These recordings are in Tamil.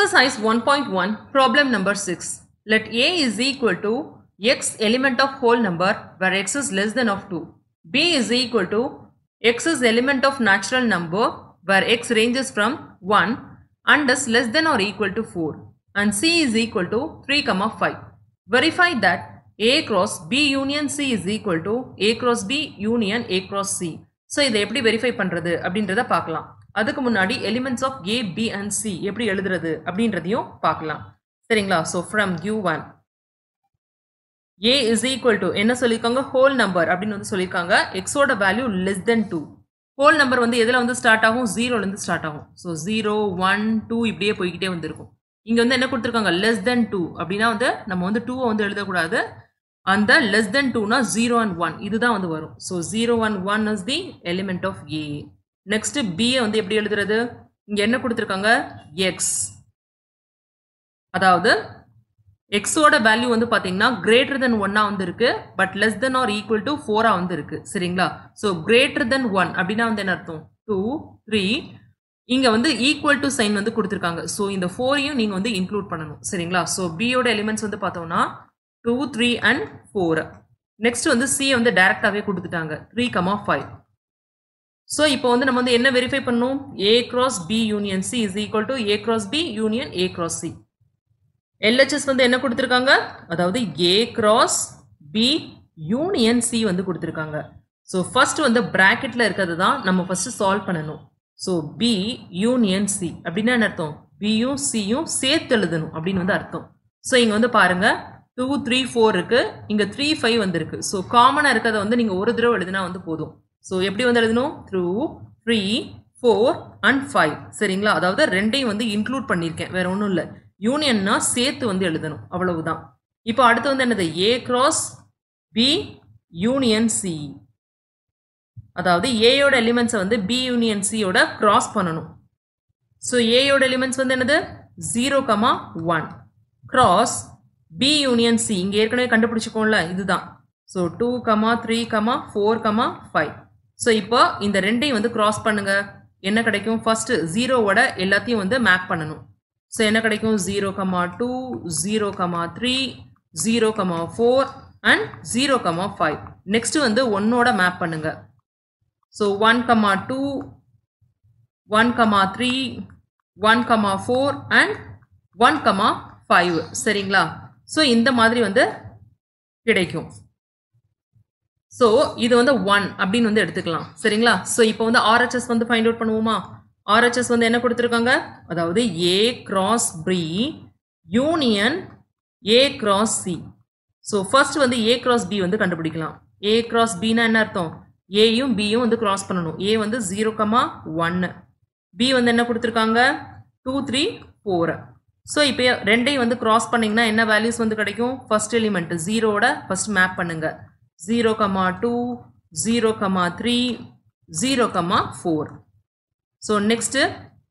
Exercise 1.1, problem number 6. Let a is equal to x element of whole number where x is less than of 2. b is equal to x is element of natural number where x ranges from 1 and is less than or equal to 4. And c is equal to 3 comma 5. Verify that a cross b union c is equal to a cross b union a cross c. So இதை எப்படி வெரிஃபை பண்ணுறது அப்படின்றத பார்க்கலாம் அதுக்கு முன்னாடி elements of A B and C எப்படி எழுதுறது அப்படின்றதையும் பார்க்கலாம் சரிங்களா so from U one A is equal to என்ன சொல்லியிருக்காங்க ஹோல் நம்பர் அப்படின்னு வந்து சொல்லியிருக்காங்க எக்ஸோட value less than two whole number வந்து எதில் வந்து ஸ்டார்ட் ஆகும் ஜீரோலேருந்து ஸ்டார்ட் ஆகும் ஸோ ஜீரோ ஒன் டூ இப்படியே போய்கிட்டே வந்திருக்கும் இங்கே வந்து என்ன கொடுத்துருக்காங்க லெஸ் தென் டூ அப்படின்னா வந்து நம்ம வந்து டூவை வந்து எழுதக்கூடாது அந்த லெஸ் தென் டூனா ஜீரோ அண்ட் ஒன் இதுதான் வந்து வரும் so zero and one is the element of A next பியை வந்து எப்படி எழுதுறது இங்கே என்ன கொடுத்துருக்காங்க எக்ஸ் அதாவது எக்ஸோட வேல்யூ வந்து பார்த்தீங்கன்னா கிரேட்டர் தென் ஒன்னா வந்து இருக்கு but less than or equal to ஃபோரா வந்து இருக்கு சரிங்களா ஸோ கிரேட்டர் தென் ஒன் அப்படின்னா வந்து என்ன அர்த்தம் டூ த்ரீ இங்க வந்து ஈக்குவல் டு சைன் வந்து கொடுத்துருக்காங்க ஸோ இந்த ஃபோரையும் நீங்க வந்து இன்க்ளூட் பண்ணணும் சரிங்களா ஸோ பியோட எலிமெண்ட்ஸ் வந்து பார்த்தோம்னா two three and four next வந்து சி வந்து டைரக்டாகவே கொடுத்துட்டாங்க த்ரீ கமா ஃபைவ் ஸோ இப்போ வந்து நம்ம வந்து என்ன வெரிஃபை பண்ணணும் A cross B union C is equal to A cross B union A cross C LHS வந்து என்ன கொடுத்துருக்காங்க அதாவது A cross B union C வந்து கொடுத்துருக்காங்க ஸோ ஃபர்ஸ்ட் வந்து ப்ராக்கெட்டில் இருக்கிறது தான் நம்ம ஃபர்ஸ்ட் சால்வ் பண்ணணும் ஸோ பி யூனியன் சி அப்படின்னா என்ன அர்த்தம் பியும் சியும் சேர்த்து எழுதணும் அப்படின்னு வந்து அர்த்தம் ஸோ இங்கே வந்து பாருங்க டூ த்ரீ ஃபோர் இருக்கு இங்கே த்ரீ ஃபைவ் வந்துருக்கு ஸோ காமனாக இருக்கிறத வந்து நீங்கள் ஒரு தடவை எழுதினா வந்து போதும் ஸோ எப்படி வந்து எழுதணும் through three four and five சரிங்களா அதாவது ரெண்டையும் வந்து இன்க்ளூட் பண்ணியிருக்கேன் வேற ஒன்றும் இல்லை யூனியன்னா சேர்த்து வந்து எழுதணும் அவ்வளவுதான் இப்போ அடுத்து வந்து என்னது A cross B union C அதாவது ஏயோட எலிமெண்ட்ஸை வந்து பி யூனியன் சியோட கிராஸ் பண்ணணும் ஸோ ஏயோட எலிமெண்ட்ஸ் வந்து என்னது zero comma one cross B union C இங்கே ஏற்கனவே கண்டுபிடிச்சிக்கோம்ல இதுதான் so two comma three comma four comma five so இப்போ இந்த ரெண்டையும் வந்து கிராஸ் பண்ணுங்க என்ன கிடைக்கும் ஃபர்ஸ்ட் ஜீரோவோட எல்லாத்தையும் வந்து மேப் பண்ணணும் ஸோ என்ன கிடைக்கும் zero comma two zero comma three zero comma four and zero comma five next வந்து ஒன்னோட மேப் பண்ணுங்க so one comma two one comma three one comma four and one comma five சரிங்களா ஸோ இந்த மாதிரி வந்து கிடைக்கும் ஸோ இது வந்து ஒன் அப்படின்னு வந்து எடுத்துக்கலாம் சரிங்களா ஸோ இப்போ வந்து ஆர்ஹெச்எஸ் வந்து ஃபைண்ட் அவுட் பண்ணுவோமா ஆர்ஹெச்எஸ் வந்து என்ன கொடுத்துருக்காங்க அதாவது A cross B union A cross C so first வந்து ஏ கிராஸ் பி வந்து கண்டுபிடிக்கலாம் ஏ கிராஸ் பின்னா என்ன அர்த்தம் ஏயும் பியும் வந்து கிராஸ் பண்ணணும் ஏ வந்து ஜீரோ கமா ஒன்னு பி வந்து என்ன கொடுத்துருக்காங்க டூ த்ரீ ஃபோர் ஸோ இப்போ ரெண்டையும் வந்து கிராஸ் பண்ணிங்கன்னா என்ன வேல்யூஸ் வந்து கிடைக்கும் ஃபர்ஸ்ட் எலிமெண்ட் ஜீரோட ஃபர்ஸ்ட் மேப் பண்ணுங்க zero comma two zero comma three zero comma four so next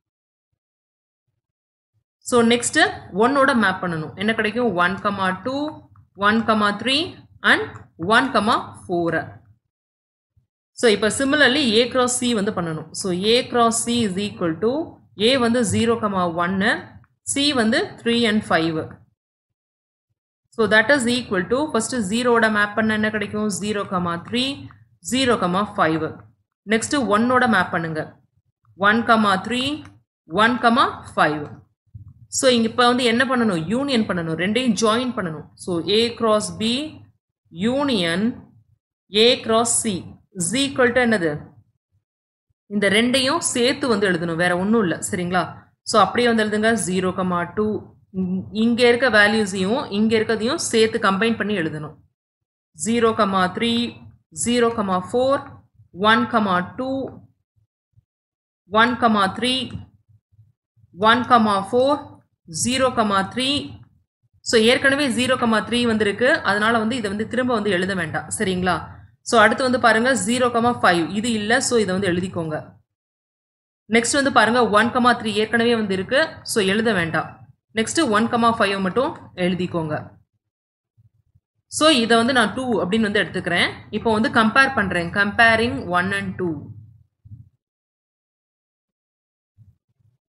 so next ஒன்னோட மேப் பண்ணணும் என்ன கிடைக்கும் one comma two one comma three and one comma four so இப்போ சிமிலர்லி ஏ கிராஸ் சி வந்து பண்ணணும் so A cross C is equal to A வந்து ஜீரோ கமா ஒன்னு சி வந்து three and five so that is equal to first ஜீரோட map பண்ண என்ன கிடைக்கும் zero comma three zero comma five next ஒன்னோட மேப் பண்ணுங்க one comma three one comma five so இங்கே இப்போ வந்து என்ன பண்ணணும் யூனியன் பண்ணணும் ரெண்டையும் ஜாயின் பண்ணணும் so A cross B union A cross C is equal to என்னது இந்த ரெண்டையும் சேர்த்து வந்து எழுதணும் வேற ஒன்றும் இல்லை சரிங்களா ஸோ அப்படியே வந்து எழுதுங்க ஜீரோ கமா டூ இங்கே இருக்க வேல்யூஸையும் இங்கே இருக்கிறதையும் சேர்த்து கம்பைன் பண்ணி எழுதணும் zero comma three zero comma four one comma two one comma three one comma four zero comma three so ஏற்கனவே ஜீரோ கமா த்ரீ வந்திருக்கு அதனால வந்து இதை வந்து திரும்ப வந்து எழுத வேண்டாம் சரிங்களா ஸோ அடுத்து வந்து பாருங்க ஜீரோ கமா ஃபைவ் இது இல்லை ஸோ இதை வந்து எழுதிக்கோங்க நெக்ஸ்ட் வந்து பாருங்க ஒன் கமா த்ரீ ஏற்கனவே வந்து இருக்கு ஸோ எழுத வேண்டாம் நெக்ஸ்ட் ஒன் கமா ஃபைவ் மட்டும் எழுதிக்கோங்க ஸோ இதை வந்து நான் டூ அப்படின்னு வந்து எடுத்துக்கிறேன் இப்போ வந்து கம்பேர் பண்ணுறேன் கம்பேரிங் ஒன் அண்ட் டூ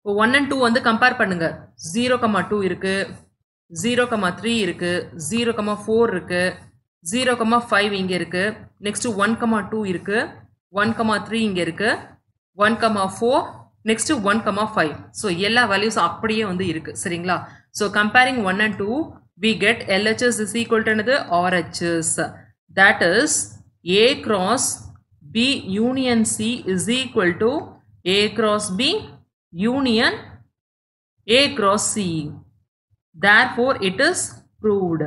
இப்போ ஒன் அண்ட் டூ வந்து கம்பேர் பண்ணுங்க ஜீரோ கமா டூ இருக்கு ஜீரோ கமா த்ரீ இருக்கு ஜீரோ கமா ஃபோர் இருக்கு ஜீரோ கமா ஃபைவ் இங்கே இருக்கு நெக்ஸ்ட் ஒன் கமா டூ இருக்கு ஒன் கமா த்ரீ இங்கே இருக்கு one comma four next one comma five so எல்லா வேல்யூஸும் அப்படியே வந்து இருக்கு சரிங்களா so comparing one and two we get LHS is equal to என்னது RHS that is A cross B union C is equal to A cross B union A cross C. Therefore, it is proved.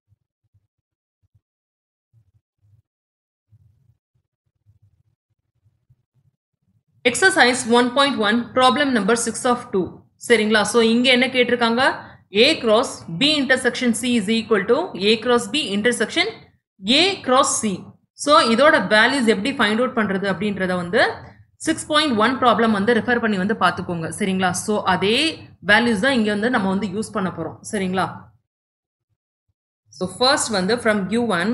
Exercise 1.1 problem number 6 of 2. சரிங்களா ஸோ இங்கே என்ன கேட்டிருக்காங்க A cross B intersection C is equal to A cross B intersection A cross C. So இதோட வேல்யூஸ் எப்படி ஃபைண்ட் அவுட் பண்ணுறது அப்படின்றத வந்து சிக்ஸ் பாயிண்ட் ஒன் ப்ராப்ளம் வந்து ரெஃபர் பண்ணி வந்து பார்த்துக்கோங்க சரிங்களா ஸோ அதே வேல்யூஸ் தான் இங்கே வந்து நம்ம வந்து யூஸ் பண்ண போகிறோம் சரிங்களா ஸோ ஃபர்ஸ்ட் வந்து ஃப்ரம் யூ ஒன்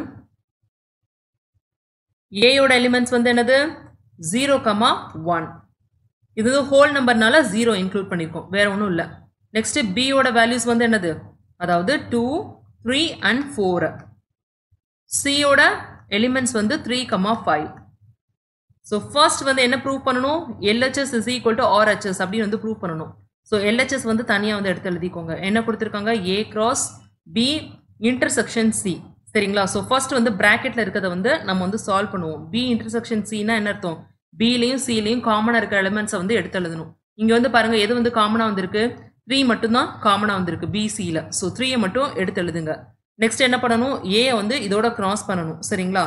ஏயோட எலிமெண்ட்ஸ் வந்து என்னது ஜீரோ கமா ஒன் இது ஹோல் நம்பர்னால ஜீரோ இன்க்ளூட் பண்ணியிருக்கோம் வேற ஒன்றும் இல்லை நெக்ஸ்ட் பியோட வேல்யூஸ் வந்து என்னது அதாவது டூ த்ரீ அண்ட் ஃபோர் சியோட எலிமெண்ட்ஸ் வந்து three comma five so first வந்து என்ன ப்ரூவ் பண்ணணும் LHS is equal to RHS அப்படின்னு வந்து ப்ரூவ் பண்ணணும் ஸோ எல்ஹெச்எஸ் வந்து தனியாக வந்து எடுத்து எழுதிக்கோங்க என்ன கொடுத்துருக்காங்க A cross B intersection C சரிங்களா ஸோ ஃபர்ஸ்ட் வந்து ப்ராக்கெட்டில் இருக்கிறத வந்து நம்ம வந்து சால்வ் பண்ணுவோம் பி இன்டர்செக்ஷன் சினா என்ன அர்த்தம் பிலையும் சிலையும் காமனாக இருக்கிற எலிமெண்ட்ஸை வந்து எடுத்து எழுதணும் இங்கே வந்து பாருங்கள் எது வந்து காமனாக வந்திருக்கு த்ரீ மட்டும்தான் காமனாக வந்திருக்கு பிசியில் ஸோ த்ரீயை மட்டும் எடுத்து எழுதுங்க நெக்ஸ்ட் என்ன பண்ணணும் ஏ வந்து இதோட கிராஸ் பண்ணணும் சரிங்களா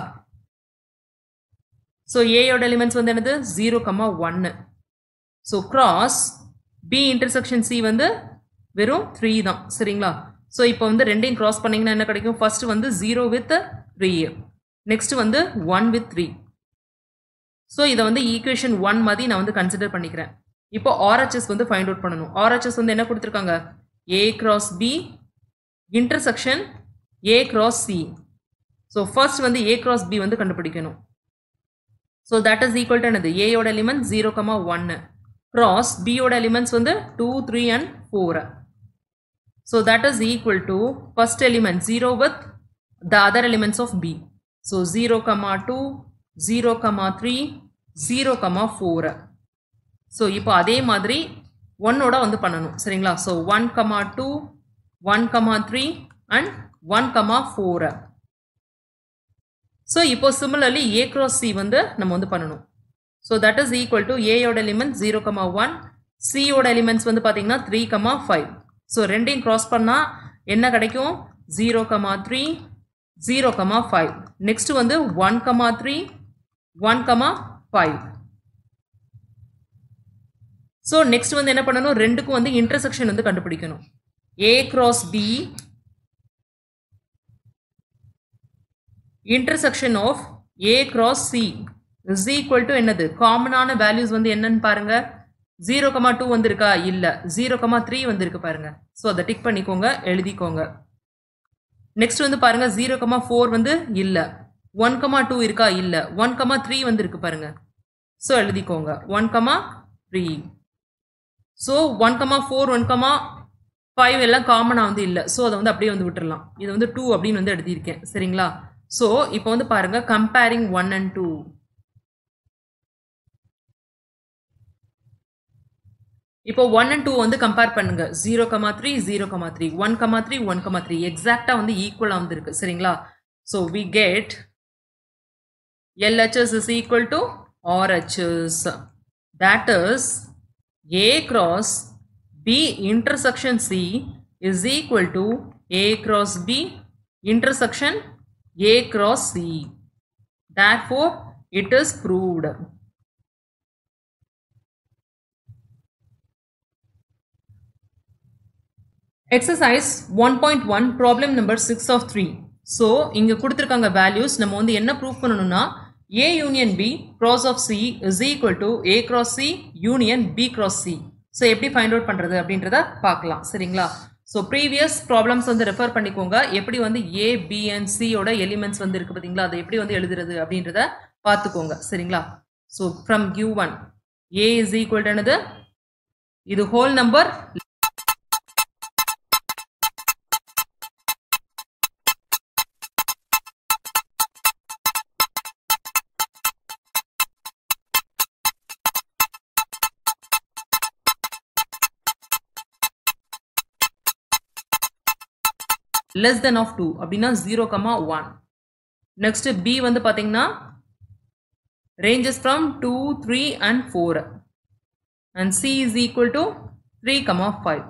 ஸோ ஏயோட எலிமெண்ட்ஸ் வந்து என்னது ஜீரோ கம்மா ஒன்னு so cross B intersection C வந்து வெறும் த்ரீ தான் சரிங்களா ஸோ இப்போ வந்து ரெண்டையும் கிராஸ் பண்ணிங்கன்னா என்ன கிடைக்கும் ஃபர்ஸ்ட் வந்து ஜீரோ வித் த்ரீ நெக்ஸ்ட் வந்து ஒன் வித் த்ரீ ஸோ இதை வந்து ஈக்குவேஷன் ஒன் மாதிரி நான் வந்து கன்சிடர் பண்ணிக்கிறேன் இப்போ ஆர்ஹெச்எஸ் வந்து ஃபைண்ட் அவுட் பண்ணணும் ஆர்ஹெச்எஸ் வந்து என்ன கொடுத்துருக்காங்க A cross B intersection A cross C so first வந்து ஏ கிராஸ் பி வந்து கண்டுபிடிக்கணும் so that is equal to என்னது ஏயோட எலிமெண்ட் ஜீரோ கமா ஒன்னு கிராஸ் பியோட எலிமெண்ட்ஸ் வந்து two three and four so that is equal to first element zero with the other elements of B so zero comma two zero comma three zero comma four so இப்போ அதே மாதிரி ஒன்னோட வந்து பண்ணணும் சரிங்களா so one comma two one comma three and one comma four so இப்போ சிமிலர்லி ஏ கிராஸ் சி வந்து நம்ம வந்து பண்ணணும் so that is equal to ஏயோட எலிமெண்ட் ஜீரோ கமா ஒன் சியோட எலிமெண்ட்ஸ் வந்து பார்த்தீங்கன்னா த்ரீ கமா ஃபைவ் ஸோ ரெண்டையும் கிராஸ் பண்ணால் என்ன கிடைக்கும் zero comma three zero comma five next வந்து one comma three one comma five so next வந்து என்ன பண்ணணும் ரெண்டுக்கும் வந்து இன்டர்செக்ஷன் வந்து கண்டுபிடிக்கணும் A cross B intersection of A cross C is equal to என்னது காமனான வேல்யூஸ் வந்து என்னன்னு பாருங்க ஜீரோ கமா டூ வந்திருக்கா இல்லை ஜீரோ கமா த்ரீ வந்திருக்கு பாருங்க ஸோ அதை டிக் பண்ணிக்கோங்க எழுதிக்கோங்க நெக்ஸ்ட் வந்து பாருங்க ஜீரோ கமா ஃபோர் வந்து இல்லை ஒன் கமா டூ இருக்கா இல்லை ஒன் கமா த்ரீ வந்து இருக்கு பாருங்க ஸோ எழுதிக்கோங்க one comma three so one comma four one comma five எல்லாம் காமனாக வந்து இல்லை ஸோ அதை வந்து அப்படியே வந்து விட்டுறலாம் இது வந்து டூ அப்படின்னு வந்து எழுதியிருக்கேன் சரிங்களா ஸோ இப்போ வந்து பாருங்க கம்பேரிங் ஒன் அண்ட் டூ இப்போ ஒன் அண்ட் டூ வந்து கம்பேர் பண்ணுங்க zero comma three zero comma three one comma three one comma three எக்ஸாக்டா வந்து ஈக்குவலாக வந்து இருக்கு சரிங்களா so we get LHS is equal to RHS. That is A cross B intersection C is equal to A cross B intersection A cross C. Therefore, it is proved. Exercise one point one problem number six of three so இங்கே கொடுத்துருக்காங்க வேல்யூஸ் நம்ம வந்து என்ன ப்ரூவ் பண்ணணும்னா A union B cross of C is equal to A cross C union B cross C so எப்படி ஃபைண்ட் அவுட் பண்ணுறது அப்படின்றத பார்க்கலாம் சரிங்களா ஸோ ப்ரீவியஸ் ப்ராப்ளம்ஸ் வந்து ரெஃபர் பண்ணிக்கோங்க எப்படி வந்து ஏ பி அண்ட் சியோட எலிமெண்ட்ஸ் வந்து இருக்குது பார்த்தீங்களா அதை எப்படி வந்து எழுதுறது அப்படின்றத பார்த்துக்கோங்க சரிங்களா so from Q one A is equal to என்னது இது whole number less than of two அப்படின்னா zero comma one next B வந்து பார்த்தீங்கன்னா ranges from two three and four and C is equal to three comma five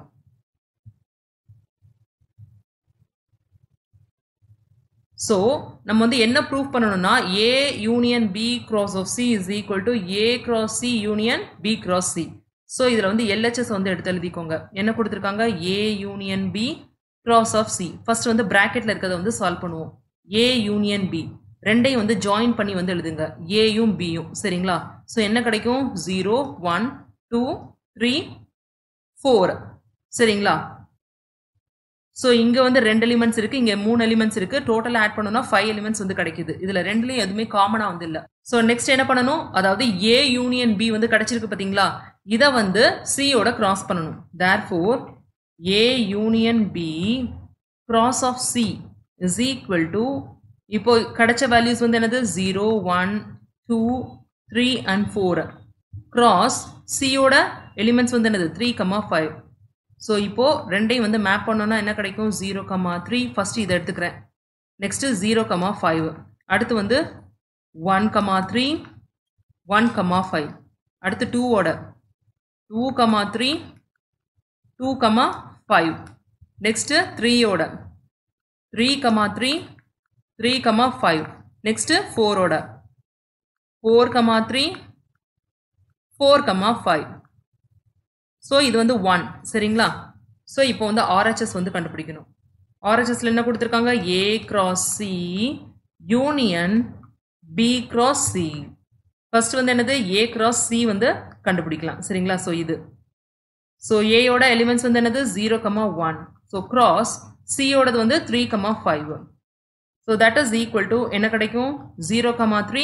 so நம்ம வந்து என்ன ப்ரூவ் பண்ணணும்னா A union B cross of C is equal to A cross C union B cross C so இதில் வந்து எல்ஹெச்எஸ் வந்து எடுத்து எழுதிக்கோங்க என்ன கொடுத்துருக்காங்க A union B cross of C first வந்து ப்ராக்கெட்டில் இருக்கிறத வந்து சால்வ் பண்ணுவோம் ஏ யூனியன் பி ரெண்டையும் வந்து ஜாயின் பண்ணி வந்து எழுதுங்க ஏயும் பியும் சரிங்களா ஸோ என்ன கிடைக்கும் zero one two three four சரிங்களா ஸோ இங்கே வந்து ரெண்டு எலிமெண்ட்ஸ் இருக்குது இங்கே மூணு எலிமெண்ட்ஸ் இருக்குது டோட்டலாக ஆட் பண்ணோம்னா ஃபைவ் எலிமெண்ட்ஸ் வந்து கிடைக்குது இதில் ரெண்டுலேயும் எதுவுமே காமனாக வந்து இல்லை ஸோ நெக்ஸ்ட் என்ன பண்ணணும் அதாவது ஏ யூனியன் பி வந்து கிடைச்சிருக்கு பார்த்தீங்களா இதை வந்து சியோட கிராஸ் பண்ணணும் therefore A union B cross of C is equal to இப்போ கிடைச்ச வேல்யூஸ் வந்து என்னது zero one two three and four cross சியோட எலிமெண்ட்ஸ் வந்து என்னது த்ரீ கமா ஃபைவ் ஸோ இப்போது ரெண்டையும் வந்து மேப் பண்ணோன்னா என்ன கிடைக்கும் ஜீரோ கமா த்ரீ ஃபஸ்ட்டு இதை எடுத்துக்கிறேன் நெக்ஸ்ட்டு ஜீரோ கமா ஃபைவ் அடுத்து வந்து one comma three one comma five அடுத்து டூவோட two comma three two comma five next த்ரீயோட three comma three three comma five next ஃபோரோட four comma three four comma five so இது வந்து ஒன் சரிங்களா ஸோ இப்போ வந்து ஆர்ஹெச்எஸ் வந்து கண்டுபிடிக்கணும் ஆர்ஹெச்எஸ்ல என்ன கொடுத்துருக்காங்க A cross C union B cross C first வந்து என்னது ஏ கிராஸ் சி வந்து கண்டுபிடிக்கலாம் சரிங்களா ஸோ இது ஸோ ஏயோட எலிமெண்ட்ஸ் வந்து என்னது zero comma one so cross சியோடது வந்து three comma five so that is equal to என்ன கிடைக்கும் zero comma three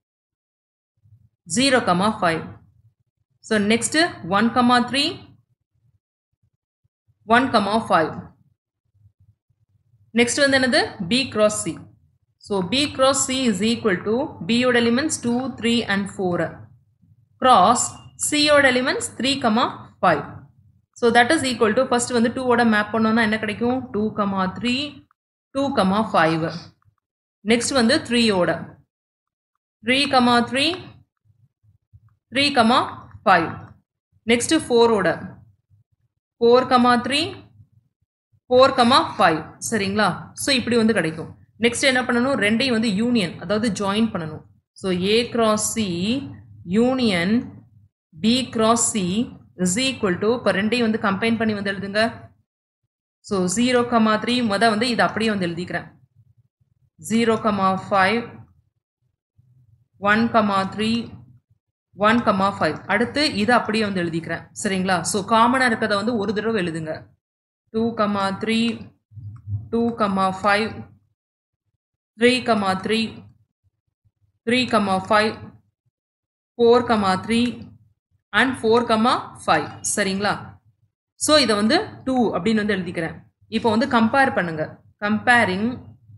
zero comma five so next one comma three one comma five next வந்து என்னது B cross C so B cross C is equal to பியோட elements two three and four cross சியோட elements three comma five so that is equal to first வந்து டூவோட மேப் பண்ணோம்னா என்ன கிடைக்கும் two comma three two comma five next வந்து த்ரீயோட three comma three three comma five next ஃபோரோட four comma three four comma five சரிங்களா ஸோ இப்படி வந்து கிடைக்கும் நெக்ஸ்ட் என்ன பண்ணணும் ரெண்டையும் வந்து யூனியன் அதாவது ஜாயின் பண்ணணும் so A cross C union B cross C is equal to இப்போ ரெண்டையும் வந்து கம்பைன் பண்ணி வந்து எழுதுங்க ஸோ ஜீரோ கமா த்ரீ மொதல் வந்து இது அப்படியே வந்து எழுதிக்கிறேன் zero comma five one comma three one comma five அடுத்து இதை அப்படியே வந்து எழுதிக்கிறேன் சரிங்களா ஸோ காமனாக இருக்கிறத வந்து ஒரு தடவை எழுதுங்க two comma three two comma five three comma three three comma five four comma three and four comma five சரிங்களா ஸோ இதை வந்து டூ அப்படின்னு வந்து எழுதிக்கிறேன் இப்போ வந்து கம்பேர் பண்ணுங்க கம்பேரிங்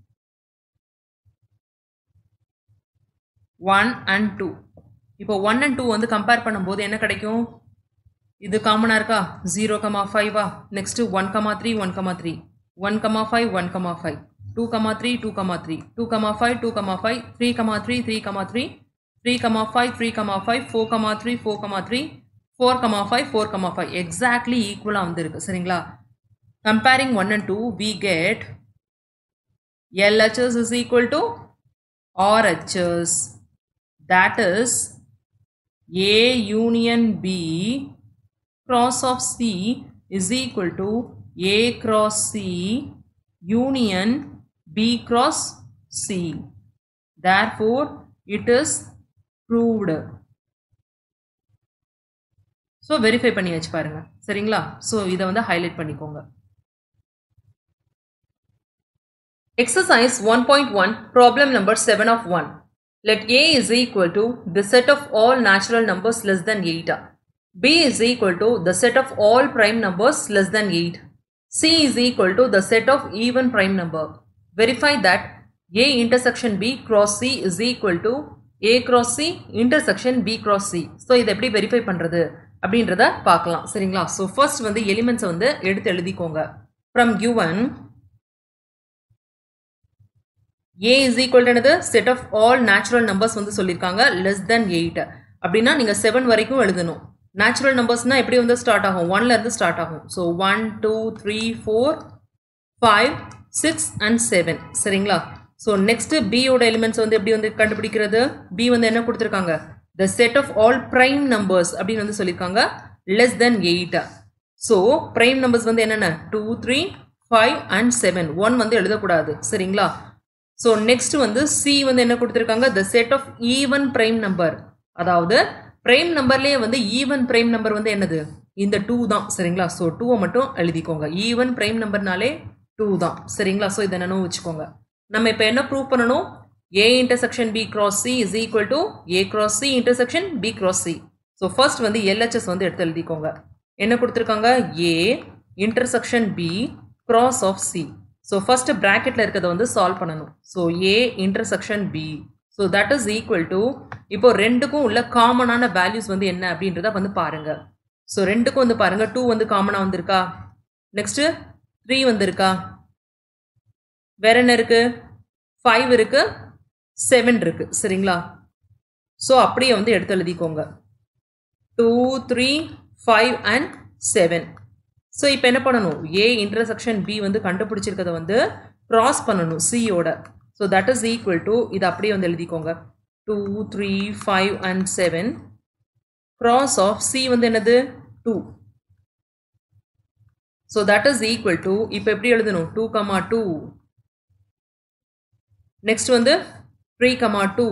ஒன் அண்ட் டூ இப்போ ஒன் அண்ட் டூ வந்து கம்பேர் பண்ணும்போது என்ன கிடைக்கும் இது காமனாக இருக்கா ஜீரோ கமா ஃபைவா next one comma three one comma three one comma five one comma five two comma three two comma three two comma five two comma five three comma three three comma three three comma five three comma five four comma three four comma three four comma five four comma five exactly ஈக்குவலாக வந்துருக்கு சரிங்களா comparing one and two we get LHS is equal to RHS. That is A union B cross of C is equal to A cross C union B cross C. Therefore, it is proved. So verify பண்ணி வச்சு பாருங்க சரிங்களா ஸோ இதை வந்து ஹைலைட் பண்ணிக்கோங்க Exercise 1.1 problem number 7 of 1. Let A is equal to the set of all natural numbers less than 8. b is equal to the set of all prime numbers less than 8 c is equal to the set of even prime number verify that a intersection b cross c is equal to a cross c intersection b cross c so இதை எப்படி வெரிஃபை பண்ணுறது அப்படின்றத பார்க்கலாம் சரிங்களா ஸோ ஃபர்ஸ்ட் வந்து எலிமெண்ட்ஸை வந்து எடுத்து எழுதிக்கோங்க from given a is equal to என்னது set of all natural numbers வந்து சொல்லியிருக்காங்க less than 8 அப்படின்னா நீங்கள் செவன் வரைக்கும் எழுதணும் நேச்சுரல் நம்பர்ஸ்னா எப்படி வந்து ஸ்டார்ட் ஆகும் ஒன்ல இருந்து ஸ்டார்ட் ஆகும் so one two three four five six and seven சரிங்களா ஸோ நெக்ஸ்ட் பியோட எலிமெண்ட்ஸ் வந்து எப்படி வந்து கண்டுபிடிக்கிறது பி வந்து என்ன கொடுத்துருக்காங்க the set of all prime numbers அப்படின்னு வந்து சொல்லியிருக்காங்க less than eight so prime numbers வந்து என்னென்ன two three five and seven one வந்து எழுதக்கூடாது சரிங்களா ஸோ நெக்ஸ்ட் வந்து சி வந்து என்ன கொடுத்துருக்காங்க the set of even prime number அதாவது ப்ரைம் நம்பர்லேயே வந்து ஈவன் ப்ரைம் நம்பர் வந்து என்னது இந்த டூ தான் சரிங்களா ஸோ டூவை மட்டும் எழுதிக்கோங்க ஈவன் ப்ரைம் நம்பர்னாலே டூ தான் சரிங்களா ஸோ இதை நினைவு வச்சுக்கோங்க நம்ம இப்போ என்ன ப்ரூவ் பண்ணணும் A intersection B cross C is equal to A cross C intersection B cross C so first வந்து எல்ஹெச்எஸ் வந்து எடுத்து எழுதிக்கோங்க என்ன கொடுத்துருக்காங்க A intersection B cross of C so first ப்ராக்கெட்டில் இருக்கிறத வந்து சால்வ் பண்ணணும் so A intersection B so that is equal to இப்போ ரெண்டுக்கும் உள்ள காமனான வேல்யூஸ் வந்து என்ன அப்படின்றத வந்து பாருங்க ஸோ ரெண்டுக்கும் வந்து பாருங்க டூ வந்து காமனாக வந்திருக்கா நெக்ஸ்ட்டு த்ரீ வந்திருக்கா வேற என்ன இருக்கு ஃபைவ் இருக்கு செவன் இருக்கு சரிங்களா ஸோ அப்படியே வந்து எடுத்து எழுதிக்கோங்க two three five and seven so இப்போ என்ன பண்ணணும் ஏ இன்டர்செக்ஷன் பி வந்து கண்டுபிடிச்சிருக்கிறத வந்து க்ராஸ் பண்ணணும் சியோட so that is equal to இது அப்படியே வந்து எழுதிக்கோங்க two three five and seven cross of C வந்து என்னது two so that is equal to இப்போ எப்படி எழுதணும் டூ கமா டூ நெக்ஸ்ட் வந்து three comma two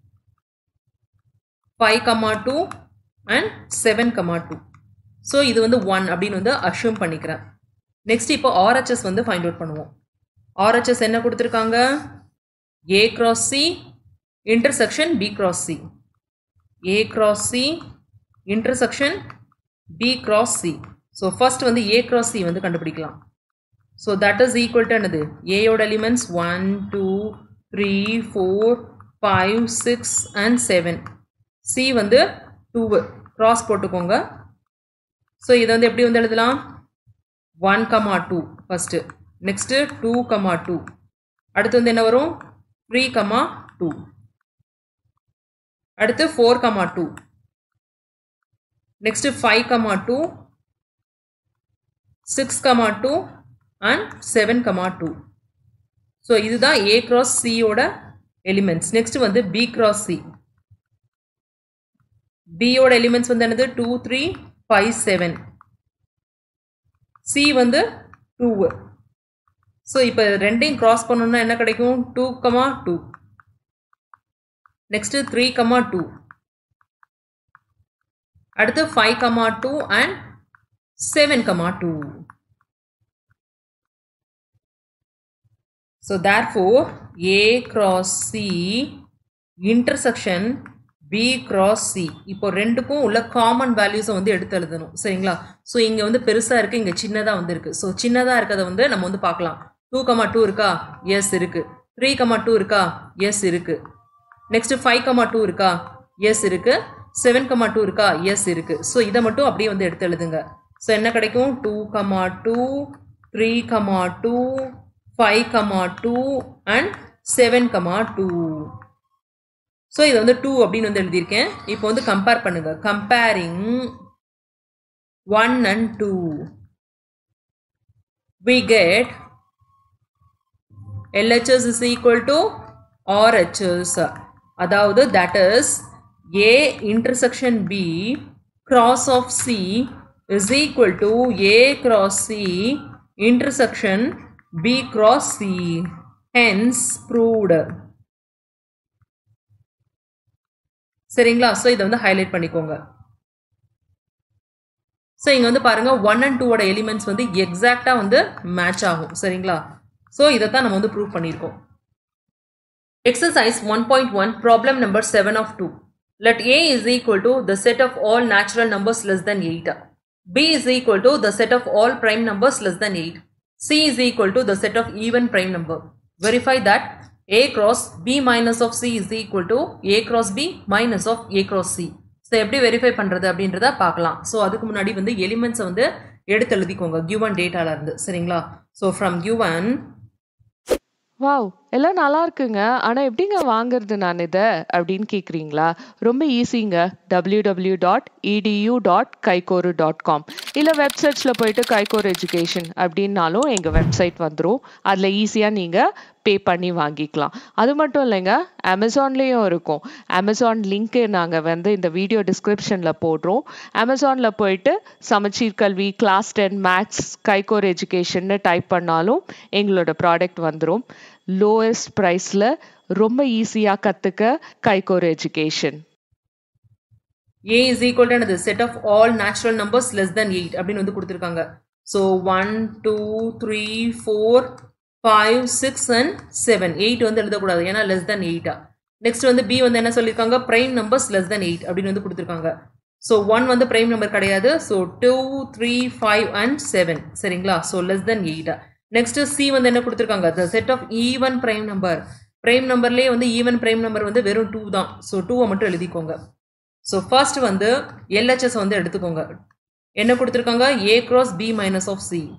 five comma two and seven comma two so இது வந்து ஒன் அப்படின்னு வந்து அஷ்யூம் பண்ணிக்கிறேன் நெக்ஸ்ட் இப்போ ஆர்ஹெச்எஸ் வந்து ஃபைண்ட் அவுட் பண்ணுவோம் ஆர்ஹெச்எஸ் என்ன கொடுத்துருக்காங்க A cross C intersection B cross C A cross C intersection B cross C so first வந்து ஏ கிராஸ் சி வந்து கண்டுபிடிக்கலாம் so that is equal to என்னது ஏயோட elements one two three four five six and seven C வந்து டூவு கிராஸ் போட்டுக்கோங்க ஸோ இதை வந்து எப்படி வந்து எழுதலாம் one comma two first next two comma two அடுத்து வந்து என்ன வரும் த்ரீ கமா டூ அடுத்து four comma two next five comma two six comma two and seven comma two so இதுதான் ஏ கிராஸ் சியோட எலிமெண்ட்ஸ் நெக்ஸ்ட் வந்து பி கிராஸ் சி பியோட எலிமெண்ட்ஸ் வந்து என்னது two three five seven C வந்து டூவு ஸோ இப்போ ரெண்டையும் கிராஸ் பண்ணணும்னா என்ன கிடைக்கும் two comma two next three comma two அடுத்து five comma two and seven comma two so therefore A cross C intersection B cross C இப்போ ரெண்டுக்கும் உள்ள காமன் வேல்யூஸை வந்து எடுத்து எழுதணும் சரிங்களா ஸோ இங்கே வந்து பெருசாக இருக்குது இங்கே சின்னதாக வந்து இருக்குது ஸோ சின்னதாக இருக்கிறத வந்து நம்ம வந்து பார்க்கலாம் டூ கமா டூ இருக்கா எஸ் இருக்குது த்ரீ கமா டூ இருக்கா எஸ் இருக்குது நெக்ஸ்ட்டு ஃபைவ் கமா டூ இருக்கா எஸ் இருக்குது செவன் கமா டூ இருக்கா எஸ் இருக்குது ஸோ இதை மட்டும் அப்படியே வந்து எடுத்து எழுதுங்க ஸோ என்ன கிடைக்கும் two comma two three comma two five comma two and seven comma two so இதை வந்து டூ அப்படின்னு வந்து எழுதியிருக்கேன் இப்போ வந்து கம்பேர் பண்ணுங்க comparing one and two we get LHS is equal to RHS அதாவது that is A intersection B cross of C is equal to A cross C intersection B cross C hence proved சரிங்களா ஸோ இதை வந்து ஹைலைட் பண்ணிக்கோங்க ஸோ இங்கே வந்து பாருங்க ஒன் அண்ட் டூவோட எலிமெண்ட்ஸ் வந்து எக்ஸாக்டாக வந்து மேட்ச் ஆகும் சரிங்களா ஸோ இதை தான் நம்ம வந்து ப்ரூவ் பண்ணியிருக்கோம் exercise one point one problem number seven of two let a is equal to the set of all natural numbers less than 8 b is equal to the set of all prime numbers less than 8 c is equal to the set of even prime number verify that a cross b minus of c is equal to a cross b minus of a cross c so எப்படி வெரிஃபை பண்ணுறது அப்படின்றத பார்க்கலாம் ஸோ அதுக்கு முன்னாடி வந்து எலிமெண்ட்ஸை வந்து எடுத்து எழுதிக்கோங்க கியூவன் டேட்டால இருந்து சரிங்களா ஸோ ஃப்ரம் கியூவன் வாவ் எல்லாம் நல்லா இருக்குங்க ஆனா எப்படிங்க வாங்குறது நான் இதை அப்படின்னு கேக்குறீங்களா ரொம்ப ஈஸிங்க W W dot edu dot கைகோரு dot com இல்லை வெப்சைட்ஸில் போயிட்டு கைகோர் எஜுகேஷன் அப்படின்னாலும் எங்கள் வெப்சைட் வந்துடும் அதில் ஈஸியாக நீங்கள் பே பண்ணி வாங்கிக்கலாம் அது மட்டும் இல்லைங்க அமேசான்லேயும் இருக்கும் அமேசான் லிங்க்கு நாங்கள் வந்து இந்த வீடியோ டிஸ்கிரிப்ஷனில் போடுறோம் அமேசானில் போயிட்டு Samacheer Kalvi class ten maths Kaigor எஜுகேஷன்னு டைப் பண்ணாலும் எங்களோட ப்ராடக்ட் வந்துடும் லோவஸ்ட் ப்ரைஸில் ரொம்ப ஈஸியாக கற்றுக்க Kaigor education a is equal to என்னது set of all natural numbers less than 8 அப்படின்னு வந்து கொடுத்துருக்காங்க so one two three four five six and seven eight வந்து எழுதக்கூடாது ஏன்னா லெஸ் தென் எயிட்டா நெக்ஸ்ட் வந்து பி வந்து என்ன சொல்லியிருக்காங்க prime numbers less than eight அப்படின்னு வந்து கொடுத்துருக்காங்க ஸோ ஒன் வந்து பிரைம் நம்பர் கிடையாது so two three five and seven சரிங்களா ஸோ லெஸ் தென் எயிட்டா நெக்ஸ்ட் சி வந்து என்ன கொடுத்துருக்காங்க the set of even prime number prime நம்பர்லேயே வந்து ஈவன் பிரைம் நம்பர் வந்து வெறும் டூ தான் ஸோ டூவை மட்டும் எழுதிக்கோங்க ஸோ ஃபர்ஸ்ட் வந்து எல்ஹெச்எஸ் வந்து எடுத்துக்கோங்க என்ன கொடுத்துருக்காங்க A cross B minus of C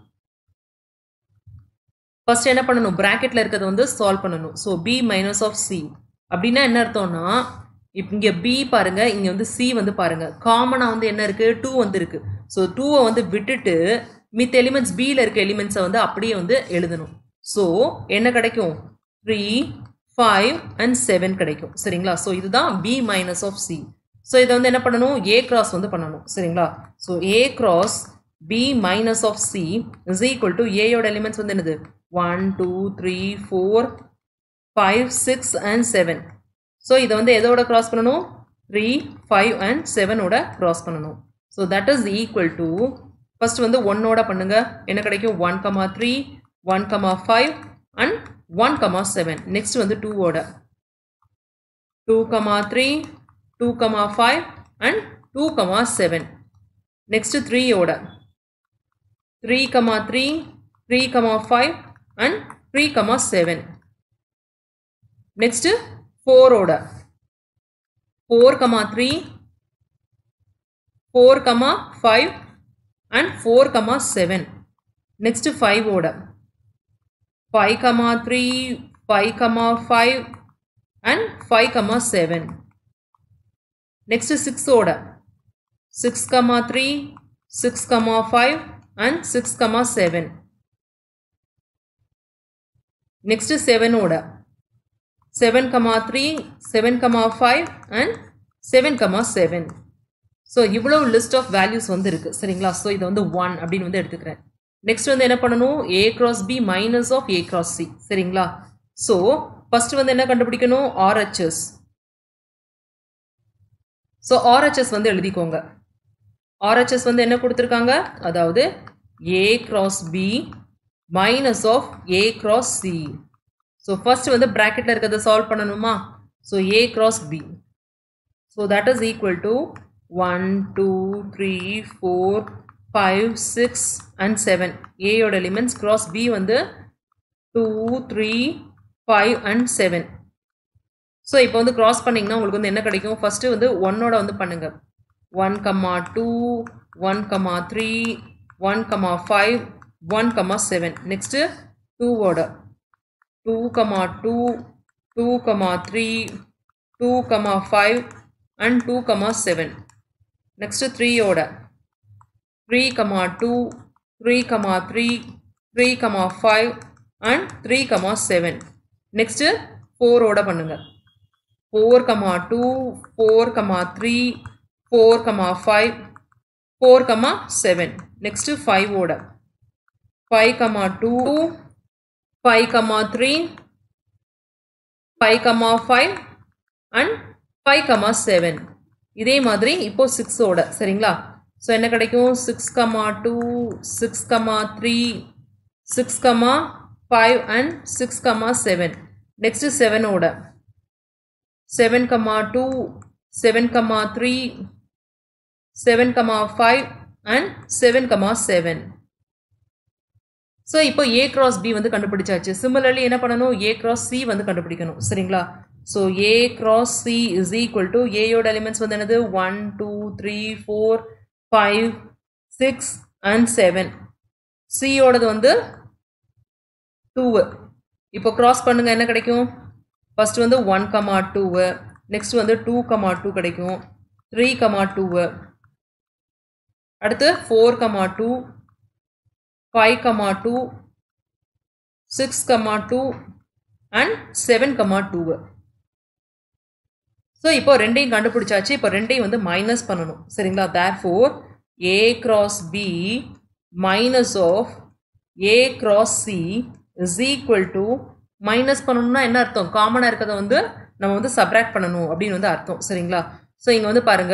first என்ன பண்ணணும் ப்ராக்கெட்டில் இருக்கிறத வந்து சால்வ் பண்ணணும் so B minus of C அப்படின்னா என்ன அர்த்தம்னா இப்போ இங்கே பி பாருங்க இங்கே வந்து சி வந்து பாருங்க காமனாக வந்து என்ன இருக்கு டூ வந்து இருக்கு ஸோ டூவை வந்து விட்டுட்டு மித்த எலிமெண்ட்ஸ் பியில் இருக்க எலிமெண்ட்ஸை வந்து அப்படியே வந்து எழுதணும் ஸோ என்ன கிடைக்கும் த்ரீ ஃபைவ் அண்ட் செவன் கிடைக்கும் சரிங்களா ஸோ இதுதான் B minus of C so இதை வந்து என்ன பண்ணணும் ஏ கிராஸ் வந்து பண்ணணும் சரிங்களா so A cross B minus of C is equal to ஏயோட எலிமெண்ட்ஸ் வந்து என்னது one two three four five six and seven so இதை வந்து எதோட கிராஸ் பண்ணணும் த்ரீ ஃபைவ் அண்ட் செவனோட கிராஸ் பண்ணணும் so that is equal to first வந்து ஒன்னோட பண்ணுங்க என்ன கிடைக்கும் one comma three one comma five and one comma seven next வந்து டூவோட two comma three two comma five and two comma seven next த்ரீயோட three comma three three comma five and three comma seven next ஃபோரோட four comma three four comma five and four comma seven next ஃபைவோட five comma three five comma five and five comma seven next சிக்ஸோட six comma three six comma five and six comma seven next செவனோட seven comma three seven comma five and seven comma seven so இவ்வளோ லிஸ்ட் ஆஃப் வேல்யூஸ் வந்து இருக்குது சரிங்களா ஸோ இதை வந்து ஒன் அப்படின்னு வந்து எடுத்துக்கிறேன் நெக்ஸ்ட் வந்து என்ன பண்ணணும் A cross B minus of A cross C சரிங்களா ஸோ ஃபர்ஸ்ட் வந்து என்ன கண்டுபிடிக்கணும் ஆர்ஹெச்எஸ் ஸோ ஆர்ஹெச்எஸ் வந்து எழுதிக்கோங்க ஆர்ஹெச்எஸ் வந்து என்ன கொடுத்துருக்காங்க அதாவது A cross B minus of A cross C so first வந்து ப்ராக்கெட்டில் இருக்கிறத சால்வ் பண்ணணுமா so A cross B so that is equal to one two three four five six and seven ஏயோட எலிமெண்ட்ஸ் கிராஸ் பி வந்து two three five and seven so இப்போ வந்து கிராஸ் பண்ணிங்கன்னா உங்களுக்கு வந்து என்ன கிடைக்கும் ஃபஸ்ட்டு வந்து ஒன்னோட வந்து பண்ணுங்கள் one comma two one comma three one comma five one comma seven next டூவோட two comma two two comma three two comma five and two comma seven next த்ரீயோட three comma two three comma three three comma five and three comma seven next ஃபோரோட பண்ணுங்கள் four comma two four comma three four comma five four comma seven next ஃபைவோட five comma two five comma three five comma five and five comma seven இதே மாதிரி இப்போ சிக்ஸோட சரிங்களா ஸோ என்ன கிடைக்கும் six comma two six comma three six comma five and six comma seven next செவனோட seven comma two seven comma three seven comma five and seven comma seven so இப்போ ஏ கிராஸ் பி வந்து கண்டுபிடிச்சாச்சு சிமிலர்லி என்ன பண்ணணும் ஏ கிராஸ் சி வந்து கண்டுபிடிக்கணும் சரிங்களா so A cross C is equal to ஏயோட எலிமெண்ட்ஸ் வந்து என்னது one two three four five six and seven சியோடது வந்து டூவு இப்போ கிராஸ் பண்ணுங்க என்ன கிடைக்கும் ஃபர்ஸ்ட் வந்து ஒன் கமா டூவு நெக்ஸ்ட் வந்து டூ கமா டூ கிடைக்கும் த்ரீ கமா டூவு அடுத்து four comma two five comma two six comma two and seven comma two so இப்போ ரெண்டையும் கண்டுபிடிச்சாச்சு இப்போ ரெண்டையும் வந்து மைனஸ் பண்ணணும் சரிங்களா தேர் therefore A cross B minus of A cross C is equal to minus பண்ணணும்னா என்ன அர்த்தம் காமனாக இருக்கிறத வந்து நம்ம வந்து சப்ராக்ட் பண்ணணும் அப்படின்னு வந்து அர்த்தம் சரிங்களா ஸோ இங்கே வந்து பாருங்க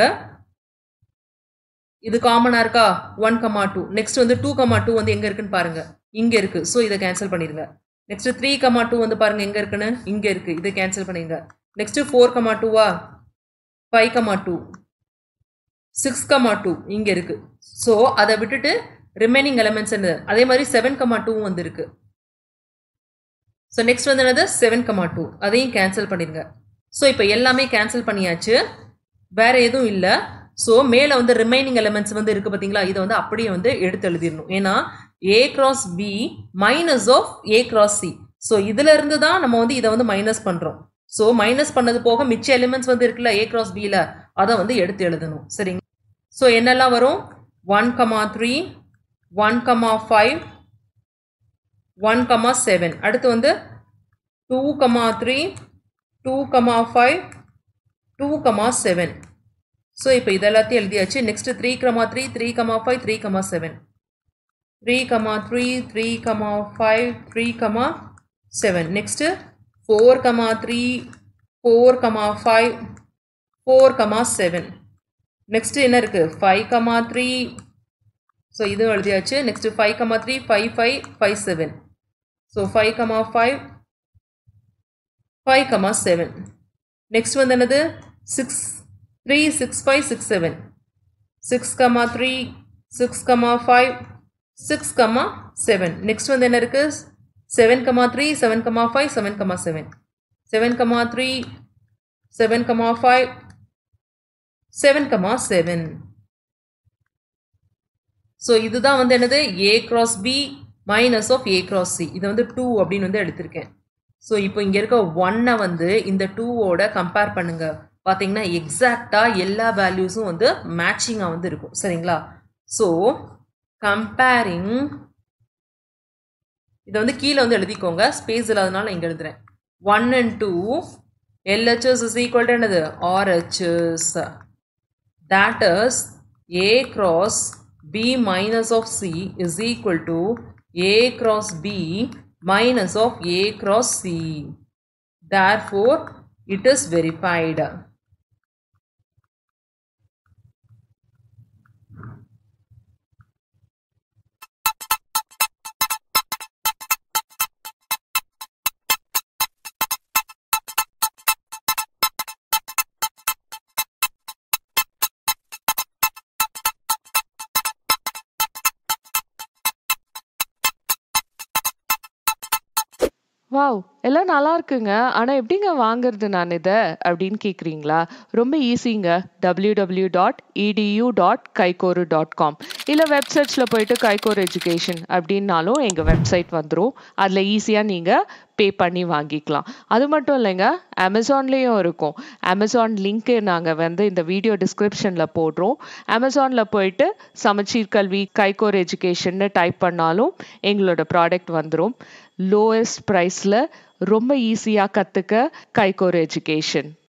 இது காமனாக இருக்கா ஒன் கமா டூ நெக்ஸ்ட் வந்து டூ கமா டூ வந்து எங்கே இருக்குன்னு பாருங்க இங்கே இருக்கு ஸோ இதை கேன்சல் பண்ணிடுங்க நெக்ஸ்ட் த்ரீ கமா டூ வந்து பாருங்க எங்கே இருக்குன்னு இங்கே இருக்கு இதை கேன்சல் பண்ணிடுங்க நெக்ஸ்ட் ஃபோர் கமா டூவா five comma two six comma two இங்கே இருக்கு ஸோ அதை விட்டுட்டு ரிமைனிங் எலமெண்ட்ஸ் என்ன அதே மாதிரி செவன் கமா டூவும் வந்து இருக்கு ஸோ நெக்ஸ்ட் வந்து என்னது செவன் கமா டூ அதையும் கேன்சல் பண்ணிடுங்க ஸோ இப்போ எல்லாமே கேன்சல் பண்ணியாச்சு வேற எதுவும் இல்லை ஸோ மேலே வந்து ரிமைனிங் எலமெண்ட்ஸ் வந்து இருக்கு பார்த்தீங்களா இதை வந்து அப்படியே வந்து எடுத்து எழுதிடணும் ஏன்னா A cross B minus of A cross C so இதுல இருந்து தான் நம்ம வந்து இதை வந்து மைனஸ் பண்றோம் ஸோ மைனஸ் பண்ணது போக மிச்ச எலிமெண்ட்ஸ் வந்து இருக்குல்ல ஏ கிராஸ் பியில் அதை வந்து எடுத்து எழுதணும் சரிங்க ஸோ என்னெல்லாம் வரும் one comma three one comma five one comma seven அடுத்து வந்து two comma three two comma five two comma seven so இப்போ இதெல்லாத்தையும் எழுதியாச்சு next three comma three three comma five three comma seven three comma three three comma five three comma seven next four comma three four comma five four comma seven next என்ன இருக்குது ஃபைவ் கமா த்ரீ ஸோ இதுவும் எழுதியாச்சு next five comma three five five five seven so five comma five five comma seven next வந்து என்னது six three six five six seven six comma three six comma five six comma seven next வந்து என்ன இருக்குது seven comma three seven comma five seven comma seven seven comma three seven comma five seven comma seven so இதுதான் வந்து என்னது A cross B minus of A cross C இதை வந்து டூ அப்படின்னு வந்து எடுத்திருக்கேன் ஸோ இப்போ இங்கே இருக்க ஒன்னை வந்து இந்த டூவோட கம்பேர் பண்ணுங்க பார்த்தீங்கன்னா எக்ஸாக்டாக எல்லா வேல்யூஸும் வந்து மேட்சிங்காக வந்து இருக்கும் சரிங்களா ஸோ கம்பேரிங் இதை வந்து கீழே வந்து எழுதிக்கோங்க ஸ்பேஸ் இல்லாதனால இங்கே எழுதுறேன் one and two LHS is equal to என்னது RHS that is a cross b minus of c is equal to a cross b minus of a cross c. Therefore, it is verified. Wow எல்லாம் நல்லா இருக்குங்க ஆனா எப்படிங்க வாங்குறது நான் இதை அப்படின்னு கேக்குறீங்களா ரொம்ப ஈஸிங்க W W dot edu dot கைகோரு dot com இல்லை வெப்சைட்ஸில் போயிட்டு கைகோர் எஜுகேஷன் அப்படின்னாலும் எங்கள் வெப்சைட் வந்துடும் அதில் ஈஸியாக நீங்கள் பே பண்ணி வாங்கிக்கலாம் அது மட்டும் இல்லைங்க அமேசான்லேயும் இருக்கும் அமேசான் லிங்க்கு நாங்கள் வந்து இந்த வீடியோ டிஸ்கிரிப்ஷனில் போடுறோம் அமேசானில் போயிட்டு சமச்சீர் கல்வி கைகோர் எஜுகேஷன்னு டைப் பண்ணாலும் எங்களோட ப்ராடக்ட் வந்துடும் லோயஸ்ட் ப்ரைஸில் ரொம்ப ஈஸியாக கற்றுக்க கைகோர் எஜுகேஷன்